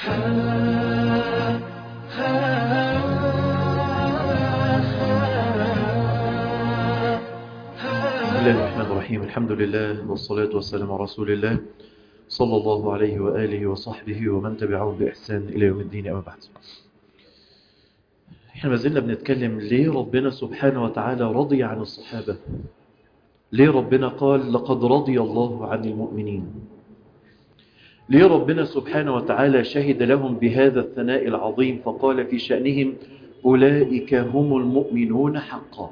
بسم الله الرحمن الرحيم الحمد لله والصلاة والسلام على رسول الله صلى الله عليه وآله وصحبه ومن تبعهم بإحسان إلى يوم الدين أما بعد احنا ما زلنا بنتكلم ليه ربنا سبحانه وتعالى رضي عن الصحابة ليه ربنا قال لقد رضي الله عن المؤمنين ليه ربنا سبحانه وتعالى شهد لهم بهذا الثناء العظيم فقال في شأنهم أولئك هم المؤمنون حقا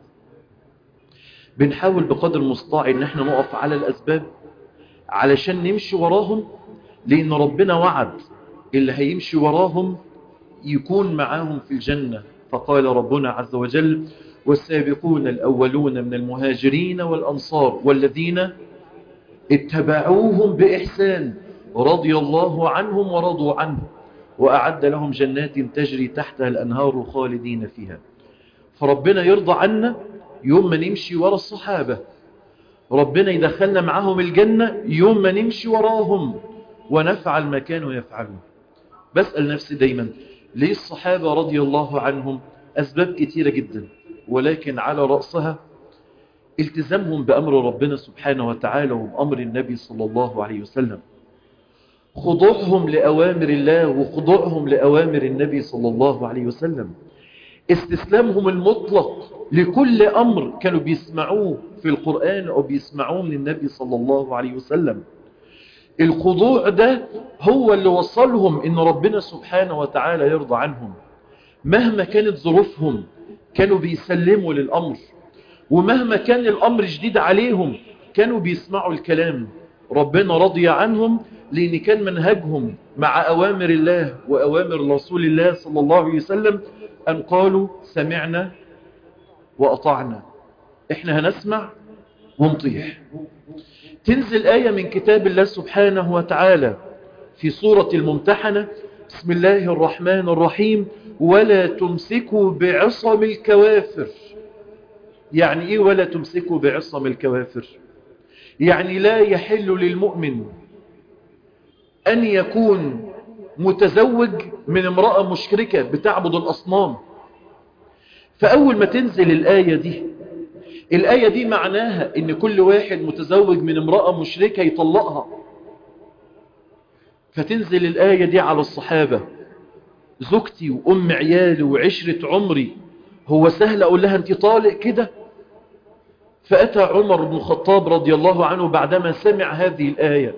بنحاول بقدر المستطاع ان احنا نقف على الاسباب علشان نمشي وراهم لان ربنا وعد اللي هيمشي وراهم يكون معاهم في الجنة فقال ربنا عز وجل والسابقون الأولون من المهاجرين والأنصار والذين اتبعوهم بإحسان رضي الله عنهم ورضوا عنه وأعد لهم جنات تجري تحتها الأنهار خالدين فيها فربنا يرضى عنا يوم ما نمشي ورا الصحابة ربنا يدخلنا معاهم الجنة يوم ما نمشي وراهم ونفعل ما كانوا يفعلون بسأل نفسي دايما ليه الصحابة رضي الله عنهم أسباب كثيرة جدا ولكن على رأسها التزامهم بأمر ربنا سبحانه وتعالى وبأمر النبي صلى الله عليه وسلم خضوعهم لأوامر الله وخضوعهم لأوامر النبي صلى الله عليه وسلم استسلامهم المطلق لكل أمر كانوا بيسمعوه في القرآن أو بيسمعوه من النبي صلى الله عليه وسلم الخضوع ده هو اللي وصلهم إن ربنا سبحانه وتعالى يرضى عنهم مهما كانت ظروفهم كانوا بيسلموا للأمر ومهما كان الأمر جديد عليهم كانوا بيسمعوا الكلام ربنا رضي عنهم لأن كان منهجهم مع أوامر الله وأوامر رسول الله صلى الله عليه وسلم أن قالوا سمعنا وأطعنا إحنا هنسمع ونطيع تنزل آية من كتاب الله سبحانه وتعالى في سورة الممتحنة بسم الله الرحمن الرحيم ولا تمسكوا بعصم الكوافر يعني إيه ولا تمسكوا بعصم الكوافر يعني لا يحل للمؤمن أن يكون متزوج من امرأة مشركة بتعبد الأصنام فأول ما تنزل الآية دي الآية دي معناها ان كل واحد متزوج من امرأة مشركة يطلقها فتنزل الآية دي على الصحابة زوجتي وأم عيالي وعشرة عمري هو سهل أقول لها أنت طالق كده فأتى عمر بن الخطاب رضي الله عنه بعدما سمع هذه الآية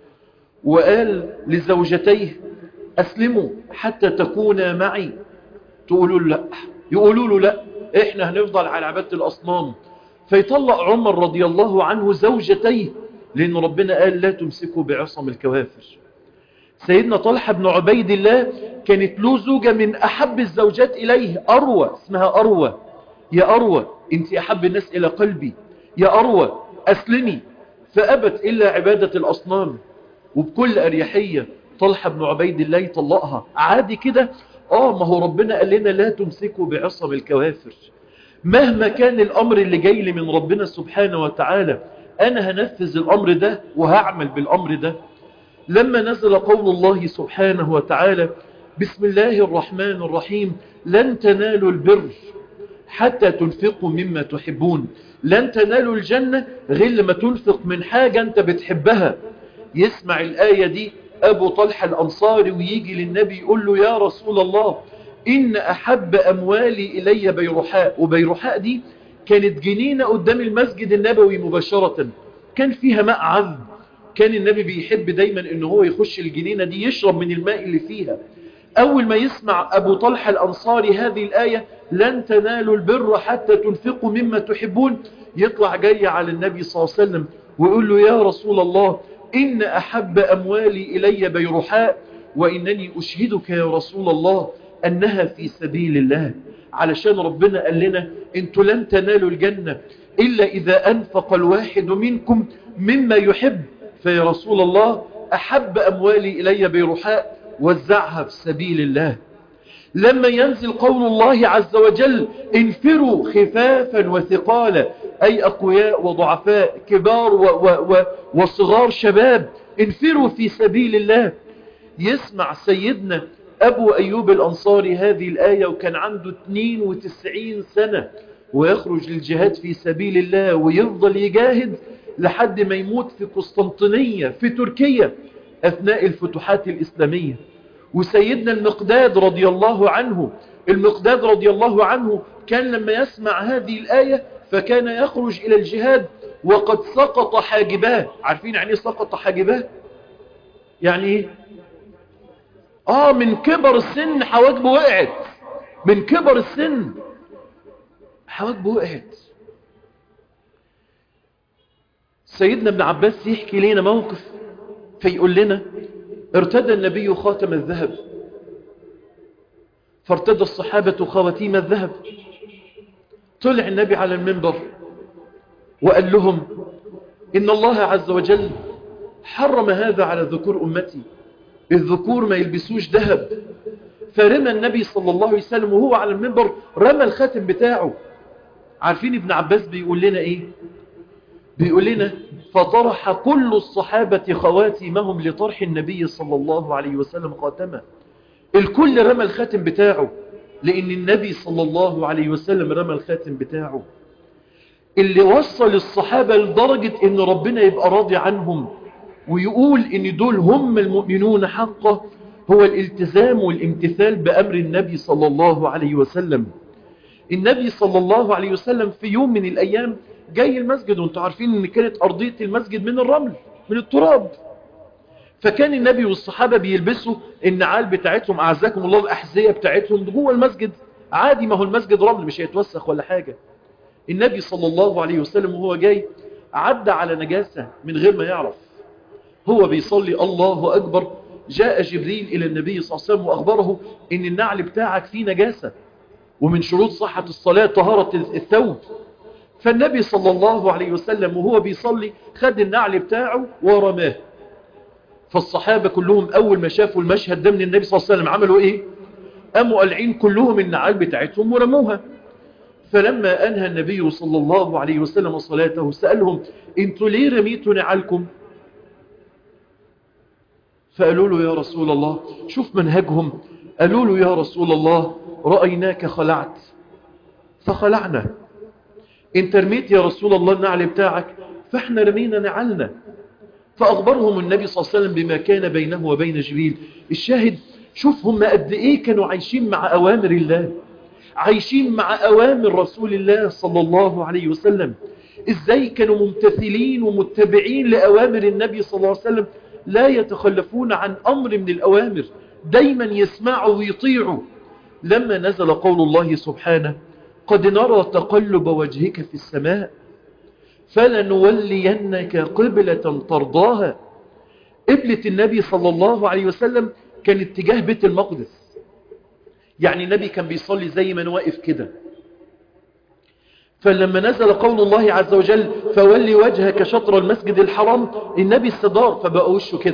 وقال لزوجتيه أسلموا حتى تكونا معي تقولوا لا يقولوا له لا احنا هنفضل على عبادة الأصنام فيطلق عمر رضي الله عنه زوجتيه لأن ربنا قال لا تمسكوا بعصم الكوافر سيدنا طلحة بن عبيد الله كانت له زوجة من أحب الزوجات إليه أروى اسمها أروى يا أروى انت أحب الناس إلى قلبي يا أروى أسلمي فأبت إلا عبادة الأصنام وبكل أريحية طلحة بن عبيد الله يطلقها عادي كده آه ما هو ربنا قال لنا لا تمسكوا بعصم الكوافر مهما كان الأمر اللي جاي لي من ربنا سبحانه وتعالى أنا هنفذ الأمر ده وهعمل بالأمر ده لما نزل قول الله سبحانه وتعالى بسم الله الرحمن الرحيم لن تنالوا البر حتى تنفقوا مما تحبون لن تنالوا الجنة غير لما تنفق من حاجة أنت بتحبها يسمع الآية دي أبو طلحة الأنصاري ويجي للنبي يقول له يا رسول الله إن أحب أموالي إلي بيرحاء وبيرحاء دي كانت جنينة قدام المسجد النبوي مباشرة كان فيها ماء عذب كان النبي بيحب دايما إن هو يخش الجنينة دي يشرب من الماء اللي فيها أول ما يسمع أبو طلحة الأنصاري هذه الآية لن تنالوا البر حتى تنفقوا مما تحبون يطلع جاي على النبي صلى الله عليه وسلم ويقول له يا رسول الله إن أحب أموالي إلي بيرحاء وإنني أشهدك يا رسول الله أنها في سبيل الله علشان ربنا قال لنا انتوا لن تنالوا الجنة إلا إذا أنفق الواحد منكم مما يحب فيا رسول الله أحب أموالي إلي بيرحاء وزعها في سبيل الله لما ينزل قول الله عز وجل انفروا خفافا وثقالا أي أقوياء وضعفاء كبار و و و وصغار شباب انفروا في سبيل الله يسمع سيدنا أبو أيوب الأنصاري هذه الآية وكان عنده 92 سنة ويخرج للجهاد في سبيل الله ويفضل يجاهد لحد ما يموت في قسطنطينية في تركيا أثناء الفتوحات الإسلامية وسيدنا المقداد رضي الله عنه المقداد رضي الله عنه كان لما يسمع هذه الآية فكان يخرج إلى الجهاد وقد سقط حاجباه عارفين يعني سقط حاجباه يعني ايه اه من كبر السن حواجبه وقعت من كبر السن حواجبه وقعت سيدنا ابن عباس يحكي لنا موقف فيقول لنا ارتدى النبي خاتم الذهب فارتدى الصحابة خواتيم الذهب طلع النبي على المنبر وقال لهم إن الله عز وجل حرم هذا على ذكور أمتي الذكور ما يلبسوش ذهب فرمى النبي صلى الله عليه وسلم وهو على المنبر رمى الخاتم بتاعه عارفين ابن عباس بيقول لنا ايه بيقول لنا فطرح كل الصحابة خواتمهم لطرح النبي صلى الله عليه وسلم خاتمه الكل رمى الخاتم بتاعه لأن النبي صلى الله عليه وسلم رمى الخاتم بتاعه اللي وصل الصحابة لدرجة ان ربنا يبقى راضي عنهم ويقول ان دول هم المؤمنون حقا هو الالتزام والامتثال بأمر النبي صلى الله عليه وسلم النبي صلى الله عليه وسلم في يوم من الأيام جاي المسجد وانتم عارفين ان كانت أرضية المسجد من الرمل من التراب فكان النبي والصحابة بيلبسوا النعال بتاعتهم أعزكم الله الأحذية بتاعتهم جوه المسجد عادي ما هو المسجد رمل مش هيتوسخ ولا حاجة النبي صلى الله عليه وسلم وهو جاي عدى على نجاسة من غير ما يعرف هو بيصلي الله أكبر جاء جبريل إلى النبي صلى الله عليه وسلم وأخبره إن النعل بتاعك فيه نجاسة ومن شروط صحة الصلاة طهارة الثوب فالنبي صلى الله عليه وسلم وهو بيصلي خد النعل بتاعه ورماه فالصحابة كلهم أول ما شافوا المشهد ده من النبي صلى الله عليه وسلم عملوا إيه قاموا قلعين كلهم النعال بتاعتهم ورموها فلما أنهى النبي صلى الله عليه وسلم صلاته سألهم انتوا ليه رميتوا نعالكم فقالوا له يا رسول الله شوف منهجهم قالوا له يا رسول الله رأيناك خلعت فخلعنا انت رميت يا رسول الله النعل بتاعك فاحنا رمينا نعلنا فأخبرهم النبي صلى الله عليه وسلم بما كان بينه وبين جبريل الشاهد شوف هم قد ايه كانوا عايشين مع أوامر الله عايشين مع أوامر رسول الله صلى الله عليه وسلم ازاي كانوا ممتثلين ومتبعين لأوامر النبي صلى الله عليه وسلم لا يتخلفون عن أمر من الأوامر دايما يسمعوا ويطيعوا لما نزل قول الله سبحانه قد نرى تقلب وجهك في السماء فلنولينك قبلة ترضاها قبلة النبي صلى الله عليه وسلم كان اتجاه بيت المقدس يعني النبي كان بيصلي زي ما واقف كده فلما نزل قول الله عز وجل فولي وجهك شطر المسجد الحرام النبي استدار فبقى وشه كده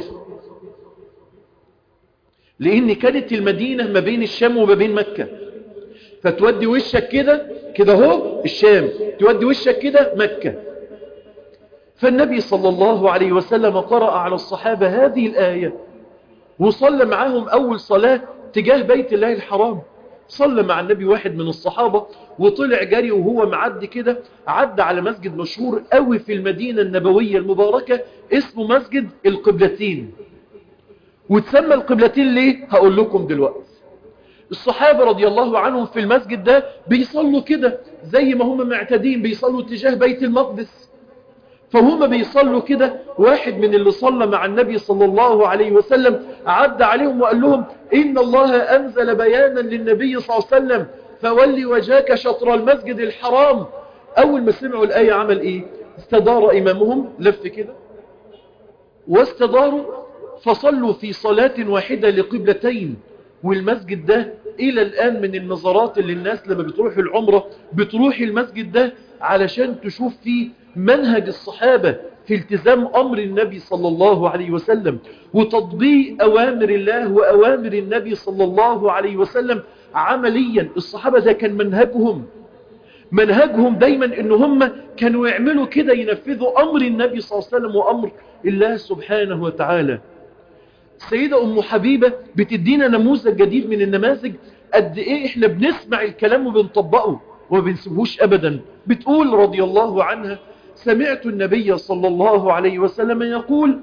لان كانت المدينة ما بين الشام وما بين مكة فتودي وشك كده كده هو الشام تودي وشك كده مكة فالنبي صلى الله عليه وسلم قرأ على الصحابة هذه الآية وصلى معهم أول صلاة تجاه بيت الله الحرام صلى مع النبي واحد من الصحابة وطلع جري وهو معدي كده عدى على مسجد مشهور قوي في المدينة النبوية المباركة اسمه مسجد القبلتين وتسمى القبلتين ليه هقول لكم دلوقتي الصحابة رضي الله عنهم في المسجد ده بيصلوا كده زي ما هم معتادين بيصلوا اتجاه بيت المقدس فهم بيصلوا كده واحد من اللي صلى مع النبي صلى الله عليه وسلم عدى عليهم وقال لهم إن الله أنزل بيانا للنبي صلى الله عليه وسلم فولي وجهك شطر المسجد الحرام أول ما سمعوا الآية عمل إيه استدار إمامهم لف كده واستداروا فصلوا في صلاة واحدة لقبلتين والمسجد ده إلى الآن من النظرات اللي الناس لما بتروح العمرة بتروح المسجد ده علشان تشوف فيه منهج الصحابة في التزام أمر النبي صلى الله عليه وسلم وتطبيق أوامر الله وأوامر النبي صلى الله عليه وسلم عمليا الصحابة ده كان منهجهم منهجهم دايما ان هم كانوا يعملوا كده ينفذوا أمر النبي صلى الله عليه وسلم وأمر الله سبحانه وتعالى السيدة أم حبيبة بتدينا نموذج جديد من النماذج قد إيه إحنا بنسمع الكلام وبنطبقه وما بنسيبهوش أبدا بتقول رضي الله عنها سمعت النبي صلى الله عليه وسلم يقول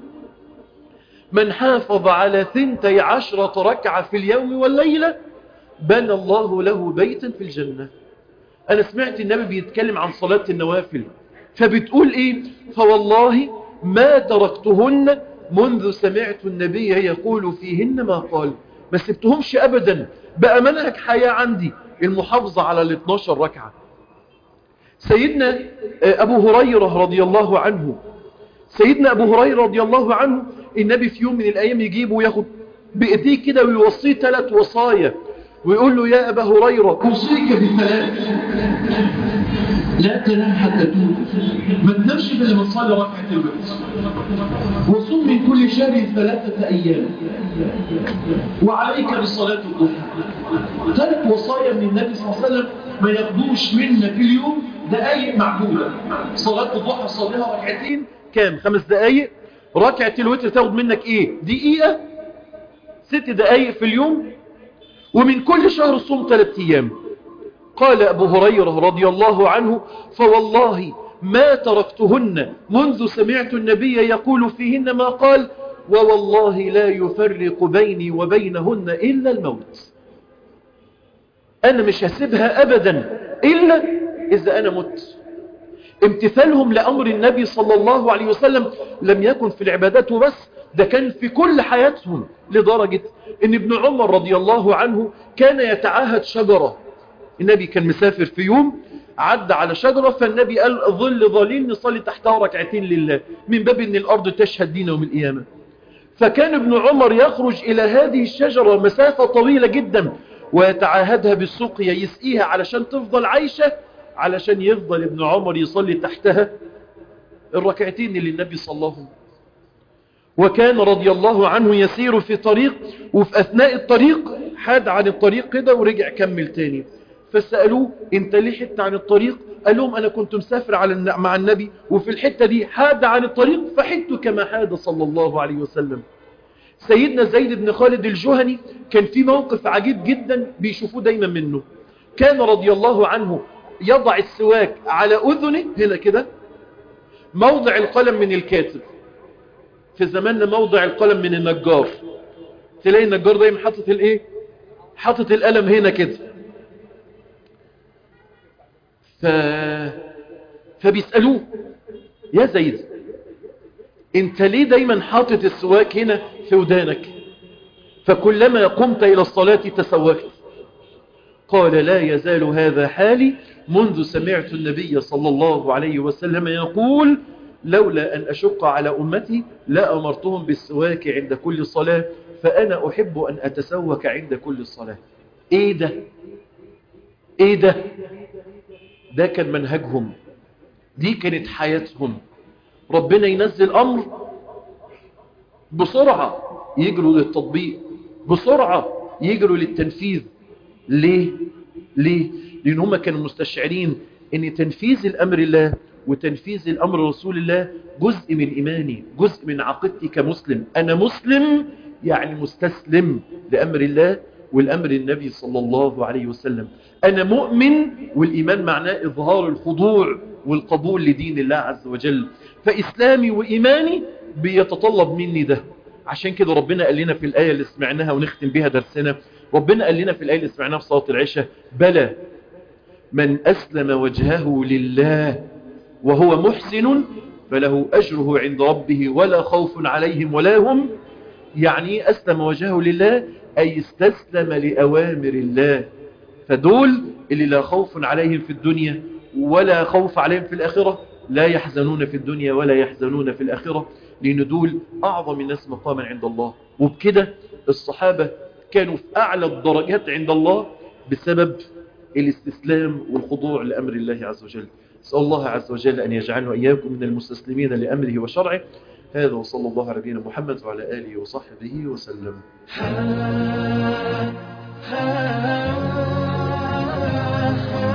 من حافظ على ثنتي عشرة ركعة في اليوم والليلة بنى الله له بيتا في الجنة أنا سمعت النبي بيتكلم عن صلاة النوافل فبتقول إيه فوالله ما تركتهن منذ سمعت النبي يقول فيهن ما قال ما سبتهمش أبدا بقى منهج حياة عندي المحافظة على ال 12 ركعة سيدنا أبو هريرة رضي الله عنه سيدنا أبو هريرة رضي الله عنه النبي في يوم من الأيام يجيبه وياخد بإيديه كده ويوصيه ثلاث وصايا ويقول له يا أبا هريرة أوصيك بثلاث لا تنام حتى تموت ما تنامش إلا لما تصلي ركعة الوتر وصوم من كل شهر ثلاثة أيام وعليك بصلاة الضحى ثلاث وصايا من النبي صلى الله عليه وسلم ما ياخدوش منا في اليوم دقايق معدودة صلاة الضحى صليها ركعتين كام خمس دقايق ركعة الوتر تاخد منك ايه دقيقة ست دقايق في اليوم ومن كل شهر صوم ثلاثة ايام قال ابو هريرة رضي الله عنه فوالله ما تركتهن منذ سمعت النبي يقول فيهن ما قال ووالله لا يفرق بيني وبينهن إلا الموت أنا مش هسيبها أبدا إلا إذا أنا مت امتثالهم لأمر النبي صلى الله عليه وسلم لم يكن في العبادات وبس ده كان في كل حياتهم لدرجة ان ابن عمر رضي الله عنه كان يتعاهد شجرة النبي كان مسافر في يوم عدى على شجرة فالنبي قال ظل ظليل نصلي تحتها ركعتين لله من باب ان الارض تشهد دين يوم القيامة فكان ابن عمر يخرج الى هذه الشجرة مسافة طويلة جدا ويتعاهدها بالسقيا يسقيها علشان تفضل عايشة علشان يفضل ابن عمر يصلي تحتها الركعتين اللي النبي صلاهم وكان رضي الله عنه يسير في طريق وفي أثناء الطريق حاد عن الطريق كده ورجع كمل تاني فسألوه انت ليه حت عن الطريق قال لهم انا كنت مسافر على مع النبي وفي الحتة دي حاد عن الطريق فحدت كما حاد صلى الله عليه وسلم سيدنا زيد بن خالد الجهني كان في موقف عجيب جدا بيشوفوه دايما منه كان رضي الله عنه يضع السواك على أذنه هنا كده موضع القلم من الكاتب في زماننا موضع القلم من النجار تلاقي النجار دايما حاطط الايه حاطط القلم هنا كده ف... فبيسألوه يا زيد انت ليه دايما حاطط السواك هنا في ودانك فكلما قمت الى الصلاة تسوكت قال لا يزال هذا حالي منذ سمعت النبي صلى الله عليه وسلم يقول لولا أن أشق على أمتي لا أمرتهم بالسواك عند كل صلاة فأنا أحب أن أتسوك عند كل صلاة إيه ده إيه ده ده كان منهجهم دي كانت حياتهم ربنا ينزل أمر بسرعة يجروا للتطبيق بسرعة يجروا للتنفيذ ليه ليه لأن هم كانوا مستشعرين أن تنفيذ الأمر الله وتنفيذ الأمر رسول الله جزء من إيماني جزء من عقيدتي كمسلم أنا مسلم يعني مستسلم لأمر الله والأمر النبي صلى الله عليه وسلم أنا مؤمن والإيمان معناه إظهار الخضوع والقبول لدين الله عز وجل فإسلامي وإيماني بيتطلب مني ده عشان كده ربنا قال لنا في الآية اللي سمعناها ونختم بها درسنا ربنا قال لنا في الآية اللي سمعناها في صلاة العشاء بلى من أسلم وجهه لله وهو محسن فله أجره عند ربه ولا خوف عليهم ولا هم يعني أسلم وجهه لله أي استسلم لأوامر الله فدول اللي لا خوف عليهم في الدنيا ولا خوف عليهم في الآخرة لا يحزنون في الدنيا ولا يحزنون في الآخرة لأن دول أعظم الناس مقاما عند الله وبكده الصحابة كانوا في أعلى الدرجات عند الله بسبب الاستسلام والخضوع لأمر الله عز وجل أسأل الله عز وجل أن يجعلنا وإياكم من المستسلمين لأمره وشرعه هذا وصلى الله على نبينا محمد وعلى آله وصحبه وسلم ha ha ha